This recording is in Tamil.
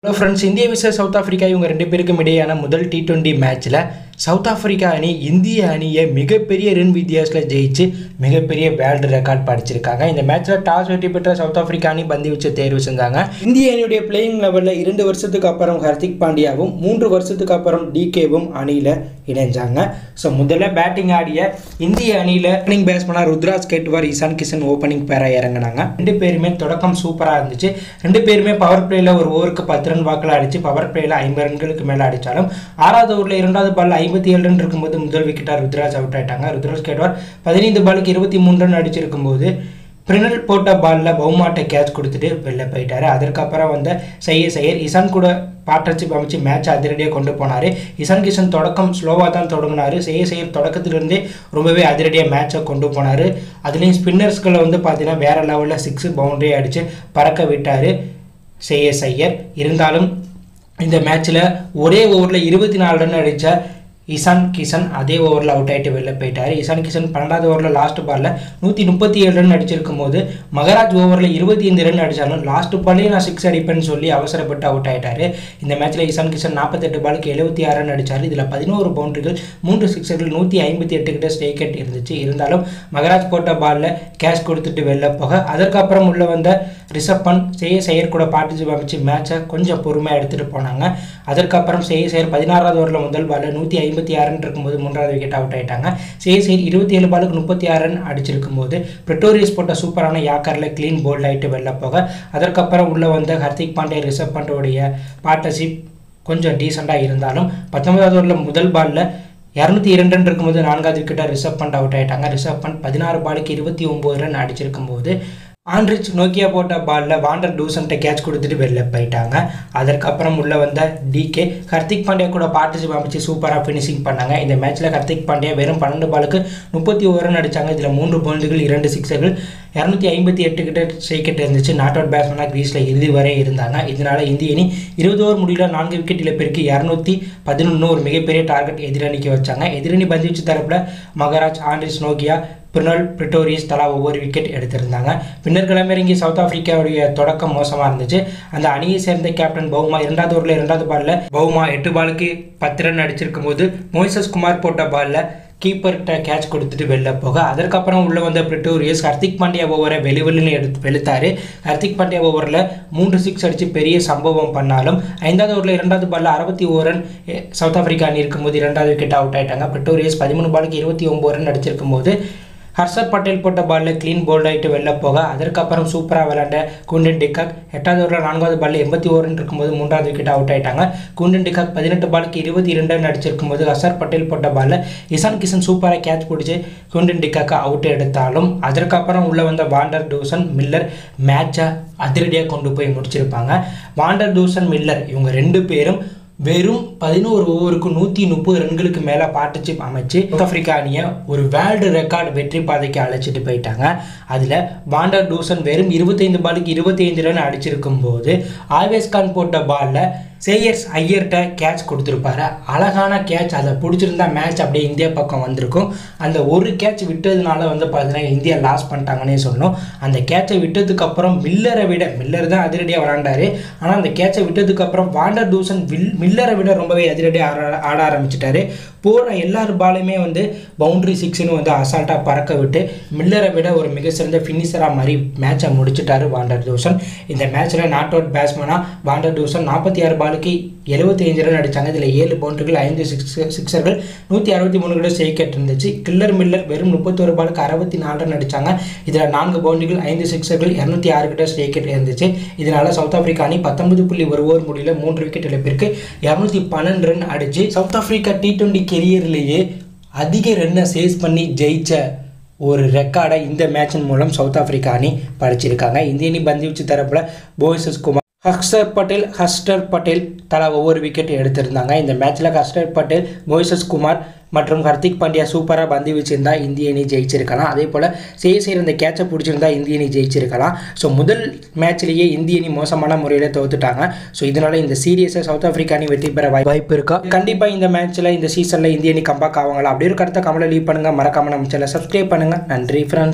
ஹலோ ஃப்ரெண்ட்ஸ் இந்திய விசஸ் சவுத் ஆஃப்ரிக்கா இவங்க ரெண்டு பேருக்கும் இடையான முதல் டி டுவெண்ட்டி மேட்ச்சில் சவுத் ஆஃப்ரிக்கா அணி இந்திய அணியை மிகப்பெரிய ரன் வித்தியாசத்தில் ஜெயிச்சு மிகப்பெரிய வேர்ல்டு ரெக்கார்ட் படிச்சிருக்காங்க இந்த மேட்ச்சில் டாஸ் வெற்றி பெற்ற சவுத் ஆஃப்ரிக்கா அணி பந்து வச்சு தேர்வு செஞ்சாங்க இந்திய அணியுடைய பிளேயிங் லெவலில் இரண்டு வருஷத்துக்கு அப்புறம் ஹர்திக் பாண்டியாவும் மூன்று வருஷத்துக்கு அப்புறம் டிகேவும் அணியில் இணைஞ்சாங்க ஸோ முதல்ல பேட்டிங் ஆடிய இந்திய அணியில் ஓப்பனிங் பேட்ஸ்மனாக ருத்ராஜ் கேட்வார் இசான் கிஷன் ஓப்பனிங் பேராக இறங்கினாங்க ரெண்டு பேருமே தொடக்கம் சூப்பராக இருந்துச்சு ரெண்டு பேருமே பவர் பிளேயில் ஒரு ஓவருக்கு பத்து ரன் வாக்கில் அடிச்சு பவர் பிளேயில் ஐம்பது ரன்களுக்கு மேலே அடித்தாலும் ஆறாவது ஓவரில் இரண்டாவது பால் ஐம்பத்தி ஏழு ரன் இருக்கும்போது முதல் விக்கெட்டாக ருத்ராஜ் அவுட் ஆயிட்டாங்க ருத்ராஜ் கேட்வார் பதினைந்து பாலுக்கு இருபத்தி மூணு ரன் அடிச்சிருக்கும்போது பிரினல் போட்ட பாலில் பவுமாட்டை கேட்ச் கொடுத்துட்டு வெளில போயிட்டாரு அதற்கப்புறம் வந்த செய்ய செயர் இசான் கூட பார்ட்னர்ஷிப் அமைச்சு மேட்ச் அதிரடியாக கொண்டு போனார் இசான் கிஷன் தொடக்கம் ஸ்லோவாக தான் தொடங்கினார் செய்ய செயர் தொடக்கத்திலிருந்தே ரொம்பவே அதிரடியாக மேட்சை கொண்டு போனார் அதுலேயும் ஸ்பின்னர்ஸ்களை வந்து பார்த்தீங்கன்னா வேறு லெவலில் சிக்ஸு பவுண்டரி அடித்து பறக்க விட்டார் செய்ய செய்யர் இருந்தாலும் இந்த மேட்ச்சில் ஒரே ஓவரில் இருபத்தி நாலு ரன் அடித்த இசான் கிஷன் அதே ஓவரில் அவுட் ஆகிட்டு வெளில போயிட்டார் இசான் கிஷன் பன்னெண்டாவது ஓவரில் லாஸ்ட் பாலில் நூற்றி முப்பத்தி ஏழு ரன் அடிச்சிருக்கும் போது மகராஜ் ஓவரில் இருபத்தி ஐந்து ரன் அடித்தாலும் லாஸ்ட் பாலே நான் சிக்ஸ் அடிப்பேன்னு சொல்லி அவசரப்பட்டு அவுட் ஆகிட்டார் இந்த மேட்ச்சில் இசான் கிஷன் நாற்பத்தெட்டு பாலுக்கு எழுபத்தி ஆறு ரன் அடித்தார் இதில் பதினோரு பவுண்டரிகள் மூன்று சிக்ஸர்கள் நூற்றி ஐம்பத்தி எட்டு கிட்ட ஸ்டேக்கெட் இருந்துச்சு இருந்தாலும் மகராஜ் போட்ட பாலில் கேஷ் கொடுத்துட்டு வெளில போக அதற்கப்புறம் உள்ள வந்த ரிஷப் பண்ட் செய்ய செயர் கூட பார்ட்டிசிபேட் அமைச்சு மேட்சை கொஞ்சம் பொறுமையாக எடுத்துகிட்டு போனாங்க அதற்கப்புறம் செய்ய செயர் பதினாறாவது ஓவரில் முதல் பாலில் நூற்றி ஐம்பத்தி ஆறு ரன் இருக்கும்போது மூன்றாவது விக்கெட் அவுட் ஆயிட்டாங்க செய்ய செயர் இருபத்தி ஏழு பாலுக்கு முப்பத்தி ஆறு ரன் அடிச்சிருக்கும் போது பிரிட்டோரியஸ் போட்ட சூப்பரான யாக்கரில் க்ளீன் போல்ட் ஆகிட்டு வெளில போக அதற்கப்புறம் உள்ள வந்த ஹர்திக் பாண்டே ரிஷப் பண்டோடைய பார்ட்னர்ஷிப் கொஞ்சம் டீசெண்டாக இருந்தாலும் பத்தொன்பதாவது ஓவரில் முதல் பாலில் இரநூத்தி இரண்டு ரன் இருக்கும்போது நான்காவது விக்கெட்டாக ரிஷப் பண்ட் அவுட் ஆயிட்டாங்க ரிஷப் பண்ட் பதினாறு பாலுக்கு இருபத்தி ஒம்பது ரன் அடிச்சிருக்கும் போது ஆண்ட்ரிச் நோக்கியா போட்ட பாலில் வாண்டர் டூசன்ட்டை கேட்ச் கொடுத்துட்டு வெளில போயிட்டாங்க அதற்கப்புறம் உள்ள வந்த டிகே ஹர்திக் பாண்டியா கூட பார்ட்டிசிபேட் அமைச்சு சூப்பராக ஃபினிஷிங் பண்ணாங்க இந்த மேட்ச்சில் ஹர்திக் பாண்டியா வெறும் பன்னெண்டு பாலுக்கு முப்பத்தி ஒரு ரன் அடித்தாங்க இதில் மூன்று பவுண்டுகள் இரண்டு சிக்ஸர்கள் இரநூத்தி ஐம்பத்தி எட்டு கிட்ட ஸ்ட்ரைக்கெட் இருந்துச்சு நாட் அவுட் பேட்ஸ்மேனாக கிரீஸில் இறுதி வரை இருந்தாங்க இதனால் இந்திய அணி இருபது ஓவர் முடியல நான்கு விக்கெட் இழப்பிற்கு இரநூத்தி பதினொன்று ஒரு மிகப்பெரிய டார்கெட் எதிரணிக்கு வச்சாங்க எதிரணி பந்துவீச்சு தரப்பில் மகராஜ் ஆண்ட்ரிஸ் நோக்கியா பிரினல் பிரிட்டோரியஸ் தலா ஒவ்வொரு விக்கெட் எடுத்திருந்தாங்க பின்னர் கிளம்பிறங்கி சவுத் ஆப்பிரிக்காவுடைய தொடக்கம் மோசமாக இருந்துச்சு அந்த அணியை சேர்ந்த கேப்டன் பவுமா இரண்டாவது ஓவரில் இரண்டாவது பாலில் பவுமா எட்டு பாலுக்கு பத்து ரன் அடிச்சிருக்கும் போது மோய்சஸ் குமார் போட்ட பாலில் கீப்பர்கிட்ட கேட்ச் கொடுத்துட்டு வெளில போக அதற்கப்புறம் உள்ள வந்த பிரிட்டோரியஸ் ஹர்திக் பாண்டியா ஓவரை வெளி வெளியில் எடுத்து வெளுத்தாரு ஹர்திக் பாண்டியா ஓவரில் மூன்று சிக்ஸ் அடித்து பெரிய சம்பவம் பண்ணாலும் ஐந்தாவது ஓவரில் இரண்டாவது பாலில் அறுபத்தி ஓவர் ரன் சவுத் ஆப்பிரிக்கா அணி இருக்கும்போது இரண்டாவது விக்கெட் அவுட் ஆயிட்டாங்க பிரிட்டோரியஸ் பதிமூணு பாலுக்கு இருபத்தி ஒம்பது ரன் அடிச்சிருக்கும் போது ஹர்ஷத் பட்டேல் போட்ட பாலில் க்ளீன் போல்ட் ஆகிட்டு வெளில போக அதற்கப்புறம் சூப்பராக விளையாண்ட குண்டன் டிகாக் எட்டாவது ஓவரில் நான்காவது பாலில் எண்பத்தி ஓவர் இருக்கும்போது மூன்றாவது விக்கெட் அவுட் ஆயிட்டாங்க குண்டன் டிகாக் பதினெட்டு பாலுக்கு இருபத்தி இரண்டு ரன் அடிச்சிருக்கும் போது ஹர்ஷத் பட்டேல் போட்ட பாலில் இசான் கிஷன் சூப்பராக கேட்ச் பிடிச்சி குண்டன் டிகாக்கை அவுட் எடுத்தாலும் அதற்கப்புறம் உள்ள வந்த வாண்டர் டூசன் மில்லர் மேட்சை அதிரடியாக கொண்டு போய் முடிச்சிருப்பாங்க வாண்டர் டூசன் மில்லர் இவங்க ரெண்டு பேரும் வெறும் பதினோரு ஓவருக்கு நூற்றி முப்பது ரன்களுக்கு மேலே பார்ட்னர்ஷிப் அமைச்சு சவுத் ஆஃப்ரிக்கா அணியை ஒரு வேர்ல்டு ரெக்கார்டு வெற்றி பாதைக்கு அழைச்சிட்டு போயிட்டாங்க அதில் வாண்டர் டூசன் வெறும் இருபத்தைந்து பாலுக்கு இருபத்தைந்து ரன் அடிச்சிருக்கும் போது ஆவேஸ் கான் போட்ட பாலில் சேயர்ஸ் ஐயர்கிட்ட கேட்ச் கொடுத்துருப்பாரு அழகான கேட்ச் அதை பிடிச்சிருந்தா மேட்ச் அப்படியே இந்தியா பக்கம் வந்திருக்கும் அந்த ஒரு கேட்ச் விட்டதுனால வந்து பார்த்தீங்கன்னா இந்தியா லாஸ் பண்ணிட்டாங்கன்னே சொன்னோம் அந்த கேட்சை விட்டதுக்கப்புறம் மில்லரை விட மில்லர் தான் அதிரடியாக விளாண்டாரு ஆனால் அந்த கேட்சை விட்டதுக்கப்புறம் வாண்டர் டூசன் வில் மில்லரை விட ரொம்பவே அதிரடியாக ஆட ஆட ஆரம்பிச்சிட்டாரு போகிற எல்லார் பாலுமே வந்து பவுண்ட்ரி சிக்ஸ்னு வந்து அசால்ட்டாக பறக்க விட்டு மில்லரை விட ஒரு மிக சிறந்த ஃபினிஷராக மாதிரி மேட்சை முடிச்சிட்டாரு வாண்டர் டூசன் இந்த மேட்ச்சில் நாட் அவுட் பேட்ஸ்மனாக வாண்டர் டூசன் நாற்பத்தி ஆறு பாலுக்கு எழுபத்தி ஐந்து ரன் அடித்தாங்க இதில் ஏழு பவுண்டர்கள் ஐந்து சிக்ஸ் சிக்ஸர்கள் நூற்றி அறுபத்தி மூணு கூட ஸ்ட்ரைக்கெட் இருந்துச்சு கில்லர் மில்லர் வெறும் முப்பத்தொரு பாலுக்கு அறுபத்தி நாலு ரன் அடித்தாங்க இதில் நான்கு பவுண்டரிகள் ஐந்து சிக்ஸர்கள் இரநூத்தி ஆறு கிட்ட ஸ்ட்ரைக்கெட் இருந்துச்சு இதனால் சவுத் ஆப்பிரிக்கா அணி பத்தொன்பது புள்ளி ஒரு ஓவர் முடியல மூன்று விக்கெட் இழப்பிற்கு இரநூத்தி பன்னெண்டு ரன் அடிச்சு சவுத் ஆப்பிரிக்கா டி டுவெண்ட்டி கெரியர்லேயே அதிக ரன்னை சேஸ் பண்ணி ஜெயிச்ச ஒரு ரெக்கார்டை இந்த மேட்சின் மூலம் சவுத் ஆப்பிரிக்கா அணி படிச்சிருக்காங்க இந்திய அணி பந்து வச்சு தரப்பில் போய்சஸ் குமார் ஹர்ஷர் பட்டேல் ஹஸ்டர் பட்டேல் தலா ஒவ்வொரு விக்கெட் எடுத்திருந்தாங்க இந்த மேட்ச்சில் ஹர்ஷர் பட்டேல் மோய்சஸ் குமார் மற்றும் ஹர்திக் பாண்டியா சூப்பராக பந்து வச்சிருந்தா இந்திய அணி ஜெயிச்சிருக்கலாம் அதே போல் செய்ய செய்கிற இந்த கேட்சை பிடிச்சிருந்தா இந்திய அணி ஜெயிச்சிருக்கலாம் ஸோ முதல் மேட்ச்லேயே இந்திய அணி மோசமான முறையில் தோத்துட்டாங்க ஸோ இதனால் இந்த சீரியஸை சவுத் ஆஃப்ரிக்கா அணி வெற்றி பெற வாய்- வாய்ப்பு இருக்கா கண்டிப்பாக இந்த மேட்ச்சில் இந்த சீசனில் இந்திய அணி கம்பேக் ஆவாங்களா அப்படி ஒரு கருத்தை கமலை லீவ் பண்ணுங்கள் மறக்காம நம்ம சேனலை சப்ஸ்கிரைப் பண்ணுங்கள் நன்றி ஃப்ரெண்ட்ஸ்